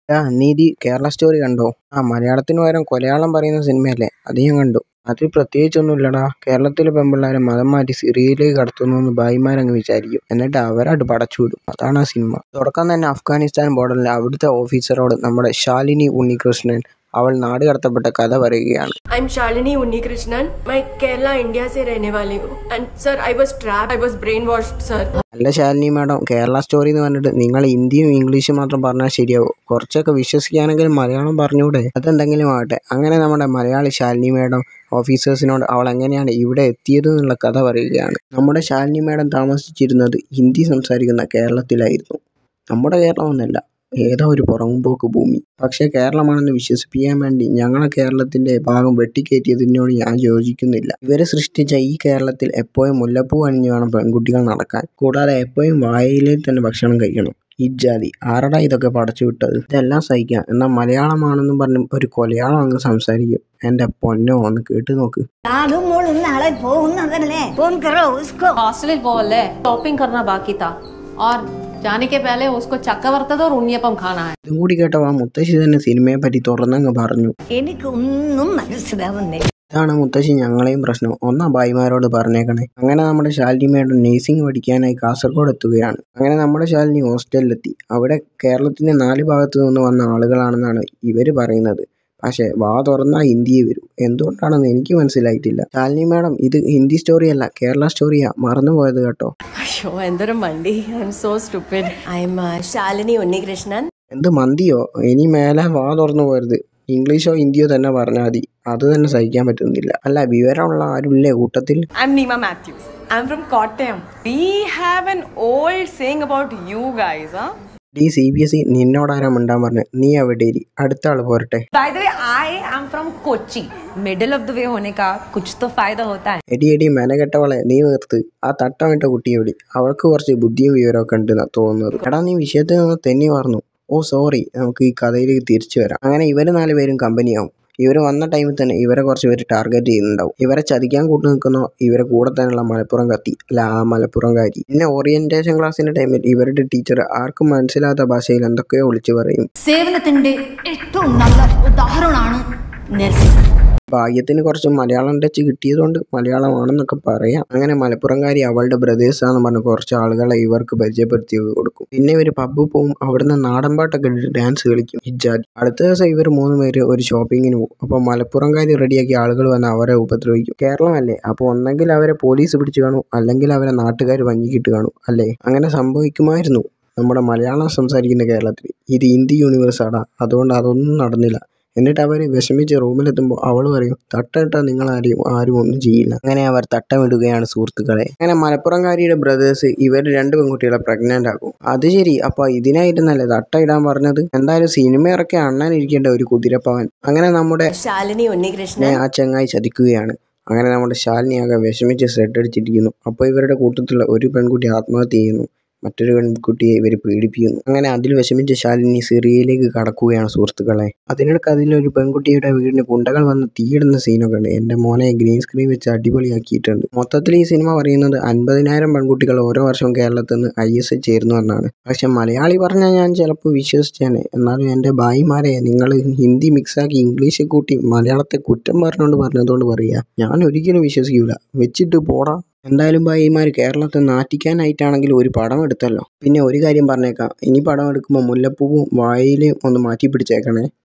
എടാ നീതി കേരള സ്റ്റോറി കണ്ടോ ആ മലയാളത്തിന് പകരം കൊലയാളം പറയുന്ന സിനിമയല്ലേ അത് ഞാൻ കണ്ടു അതിൽ പ്രത്യേകിച്ചൊന്നുമില്ലടാ കേരളത്തിലെ പെൺപിള്ളേരെ മതം മാറ്റി സിറിയയിലേക്ക് കടത്തുന്നു എന്ന് ഭായിമാരങ്ങ് വിചാരിക്കും എന്നിട്ട് അവരങ്ങട് പടച്ചുവിടും അതാണ് ആ സിനിമ തുടക്കം തന്നെ അഫ്ഗാനിസ്ഥാൻ ബോർഡറിലെ അവിടുത്തെ ഓഫീസറോട് നമ്മുടെ ശാലിനി ഉണ്ണികൃഷ്ണൻ അവൾ നാട് കടത്തപ്പെട്ട കഥ പറയുകയാണ് I'm Shalini Unnikrishnan. मैं केरला इंडिया से रहने वाली हूँ and sir I was trapped I was brainwashed sir അല്ല ശാലിനി മാഡം കേരള സ്റ്റോറി എന്ന് പറഞ്ഞിട്ട് നിങ്ങൾ ഹിന്ദിയും ഇംഗ്ലീഷും മാത്രം പറഞ്ഞാൽ ശരിയാവും കുറച്ചൊക്കെ വിശ്വസിക്കുകയാണെങ്കിലും മലയാളം പറഞ്ഞൂടെ അതെന്തെങ്കിലും ആവട്ടെ അങ്ങനെ നമ്മുടെ മലയാളി ശാലിനി മാഡം ഓഫീസേഴ്സിനോട് അവൾ എങ്ങനെയാണ് ഇവിടെ എത്തിയത് എന്നുള്ള കഥ പറയുകയാണ് നമ്മുടെ ശാലിനി മാഡം താമസിച്ചിരുന്നത് ഹിന്ദി സംസാരിക്കുന്ന കേരളത്തിലായിരുന്നു നമ്മുടെ കേരളമൊന്നല്ല ഏതോ ഒരു പുറംപോക്ക് ഭൂമി പക്ഷേ കേരളമാണെന്ന് വിശ്വസിപ്പിക്കാൻ വേണ്ടി ഞങ്ങളെ കേരളത്തിന്റെ ഭാഗം വെട്ടിക്കയറ്റിയതിനോട് ഞാൻ യോജിക്കുന്നില്ല ഇവരെ സൃഷ്ടിച്ച ഈ കേരളത്തിൽ എപ്പോഴും മുല്ലപ്പൂ അണിഞ്ഞു വേണം പെൺകുട്ടികൾ നടക്കാൻ കൂടാതെ എപ്പോഴും വായയിലേക്ക് തന്നെ ഭക്ഷണം കഴിക്കണം ഇജാതി ആരടാ ഇതൊക്കെ പടച്ചു വിട്ടത് ഇതെല്ലാം സഹിക്കാം എന്നാൽ മലയാളമാണെന്നും പറഞ്ഞ് ഒരു കൊലയാളം അങ്ങ് സംസാരിക്കും എൻ്റെ പൊന്നോ ഒന്ന് കേട്ട് നോക്ക് ആടും മോളും നാളെ പോകുന്നതല്ലേ ഫോൺ കറോ ഉസ്കോ हॉस्टल बोले शॉपिंग करना बाकी था और जाने के पहले उसको चक्रवर्तद और उन्नीयपम खाना है ഇതും കൂടി കേട്ടോ ആ മുത്തശ്ശി തന്നെ സിനിമയെ പറ്റി തുറന്നങ്ങ് പറഞ്ഞു എനിക്ക് ഒന്നും മനസ്സിലാവുന്നില്ല ഇതാണ് മുത്തശ്ശി ഞങ്ങളെയും പ്രശ്നം ഒന്നാ ഭായിമാരോട് പറഞ്ഞേക്കണേ അങ്ങനെ നമ്മുടെ ശാലിനിമയുടെ നേഴ്സിംഗ് പഠിക്കാനായി കാസർഗോഡ് എത്തുകയാണ് അങ്ങനെ നമ്മുടെ ശാലിനി ഹോസ്റ്റലിലെത്തി അവിടെ കേരളത്തിന്റെ നാല് ഭാഗത്തു നിന്ന് വന്ന ആളുകളാണെന്നാണ് ഇവര് പറയുന്നത് പക്ഷേ വാ തുറന്നാൽ ഹിന്ദിയെ വരൂ എന്തുകൊണ്ടാണെന്ന് എനിക്ക് മനസ്സിലായിട്ടില്ല ശാലിനി മാഡം ഇത് ഹിന്ദി സ്റ്റോറിയല്ല കേരള സ്റ്റോറിയാ മറന്നുപോയത് കേട്ടോ അയ്യോ എന്തൊരു മണ്ടി I am so stupid I am Shalini Unnikrishnan എന്ത് മന്തിയോ ഇനി മേലെ വാ തുറന്നു പോരുത് ഇംഗ്ലീഷോ ഹിന്ദിയോ തന്നെ പറഞ്ഞാൽ മതി അത് തന്നെ സഹിക്കാൻ പറ്റുന്നില്ല അല്ല വിവരമുള്ള ആരുമില്ലേ കൂട്ടത്തിൽ I'm Nima Matthews. I'm from Kottayam. We have an old saying about you guys, huh? D C B S E നിന്നോടാരാ മിണ്ടാൻ പറഞ്ഞു നീ എവിടെ ഇരി അടുത്ത ആള് പോരട്ടെ By the way, I am from Kochi. Middle of the way होने का कुछ तो फायदा होता है എടി എടി മെനകെട്ടവളെ നീ നിർത്ത് ആ തട്ടമിട്ട കുട്ടിയെ വിളി അവൾക്ക് കുറച്ച് ബുദ്ധിയും വിവരമൊക്കെ ഉണ്ടെന്നാ തോന്നുന്നത് എടാ നീ വിഷയത്തിൽ നിന്ന് തെന്നി പറഞ്ഞു ഓ സോറി നമുക്ക് ഈ കഥയിലേക്ക് തിരിച്ചു വരാം അങ്ങനെ ഇവര് നാല് പേരും കമ്പനിയാവും ഇവർ വന്ന ടൈമിൽ തന്നെ ഇവരെ കുറച്ച് പേര് ടാർഗറ്റ് ചെയ്യുന്നുണ്ടാവും ഇവരെ ചതിക്കാൻ കൂട്ടു നിൽക്കുന്ന ഇവരെ കൂടെ തന്നെയുള്ള മലപ്പുറം കത്തി അല്ല ആ മലപ്പുറംകാരി പിന്നെ ഓറിയന്റേഷൻ ക്ലാസ്സിന്റെ ടൈമിൽ ഇവരുടെ ടീച്ചർ ആർക്കും മനസ്സിലാത്ത ഭാഷയിൽ എന്തൊക്കെയോ വിളിച്ചു പറയും സേവനത്തിന്റെ ഏറ്റവും നല്ല ഉദാഹരണമാണ് നഴ്സിംഗ് ഭാഗ്യത്തിന് കുറച്ച് മലയാളം ടച്ച് കിട്ടിയതുകൊണ്ട് മലയാളമാണെന്നൊക്കെ പറയാം അങ്ങനെ മലപ്പുറംകാരി അവളുടെ ബ്രദേഴ്സാന്ന് പറഞ്ഞ് കുറച്ച് ആളുകളെ ഇവർക്ക് പരിചയപ്പെടുത്തി കൊടുക്കും പിന്നെ ഇവർ പബ്ബിൽ പോവും അവിടുന്ന് നാടൻ പാട്ടൊക്കെ ഇട്ടിട്ട് ഡാൻസ് കളിക്കും ഹിജാജ് അടുത്ത ദിവസം ഇവർ മൂന്ന് പേര് ഒരു ഷോപ്പിങ്ങിന് പോകും അപ്പോൾ മലപ്പുറംകാരി റെഡിയാക്കി ആളുകൾ വന്ന് അവരെ ഉപദ്രവിക്കും കേരളമല്ലേ അപ്പോൾ ഒന്നെങ്കിൽ അവരെ പോലീസ് പിടിച്ചു കാണും അല്ലെങ്കിൽ അവരെ നാട്ടുകാർ വഞ്ചിക്കിട്ട് കാണും അല്ലേ അങ്ങനെ സംഭവിക്കുമായിരുന്നു നമ്മുടെ മലയാളം സംസാരിക്കുന്ന കേരളത്തിൽ ഇത് ഹിന്ദി യൂണിവേഴ്സാടാ അതുകൊണ്ട് അതൊന്നും നടന്നില്ല എന്നിട്ട് അവർ വിഷമിച്ച് റൂമിലെത്തുമ്പോൾ അവൾ പറയും തട്ടമിട്ട നിങ്ങൾ ആരെയും ആരും ഒന്നും ചെയ്യില്ല അങ്ങനെ അവർ തട്ടമിടുകയാണ് സുഹൃത്തുക്കളെ അങ്ങനെ മലപ്പുറംകാരിയുടെ ബ്രദേഴ്സ് ഇവർ രണ്ട് പെൺകുട്ടികളെ പ്രഗ്നന്റ് ആക്കും അത് ശരി അപ്പൊ ഇതിനായിരുന്നല്ലേ തട്ട ഇടാൻ പറഞ്ഞത് എന്തായാലും സിനിമ ഇറക്കി അണ്ണൻ ഇരിക്കേണ്ട ഒരു കുതിരപ്പവൻ അങ്ങനെ നമ്മുടെ ശാലിനി ഉണ്ണികൃഷ്ണൻ ആ ചങ്ങായി ചതിക്കുകയാണ് അങ്ങനെ നമ്മുടെ ശാലിനിയാകെ വിഷമിച്ച് സെഡ് അടിച്ചിരിക്കുന്നു അപ്പോൾ ഇവരുടെ കൂട്ടത്തിലുള്ള ഒരു പെൺകുട്ടി ആത്മഹത്യ ചെയ്യുന്നു മറ്റൊരു പെൺകുട്ടിയെ ഇവർ പീഡിപ്പിക്കുന്നു അങ്ങനെ അതിൽ വിഷമിച്ച ശാലിനി സിറിയയിലേക്ക് കടക്കുകയാണ് സുഹൃത്തുക്കളെ അതിനിടയ്ക്ക് അതിലൊരു പെൺകുട്ടിയുടെ വീടിന് ഗുണ്ടകൾ വന്ന് തീയിടുന്ന സീനൊക്കെ ഉണ്ട് എൻ്റെ മോനെ ഗ്രീൻ സ്ക്രീൻ വെച്ച് അടിപൊളിയാക്കിയിട്ടുണ്ട് മൊത്തത്തിൽ ഈ സിനിമ പറയുന്നത് അൻപതിനായിരം പെൺകുട്ടികൾ ഓരോ വർഷവും കേരളത്തിൽ നിന്ന് ഐ എസ് ചേരുന്നു എന്നാണ് പക്ഷെ മലയാളി പറഞ്ഞാൽ ഞാൻ ചിലപ്പോൾ വിശ്വസിച്ചാണ് എന്നാലും എൻ്റെ ഭായിമാരെ നിങ്ങൾ ഹിന്ദി മിക്സാക്കി ഇംഗ്ലീഷ് കൂട്ടി മലയാളത്തെ കുറ്റം പറഞ്ഞുകൊണ്ട് പറഞ്ഞതുകൊണ്ട് പറയുക ഞാൻ ഒരിക്കലും വിശ്വസിക്കൂല വെച്ചിട്ട് പോടാ എന്തായാലും ഭായിമാർ കേരളത്തെ നാറ്റിക്കാനായിട്ടാണെങ്കിൽ ഒരു പടം എടുത്തല്ലോ പിന്നെ ഒരു കാര്യം പറഞ്ഞേക്കാം ഇനി പടം എടുക്കുമ്പോൾ മുല്ലപ്പൂവും വായിലും ഒന്ന് മാറ്റി പിടിച്ചേക്കണേ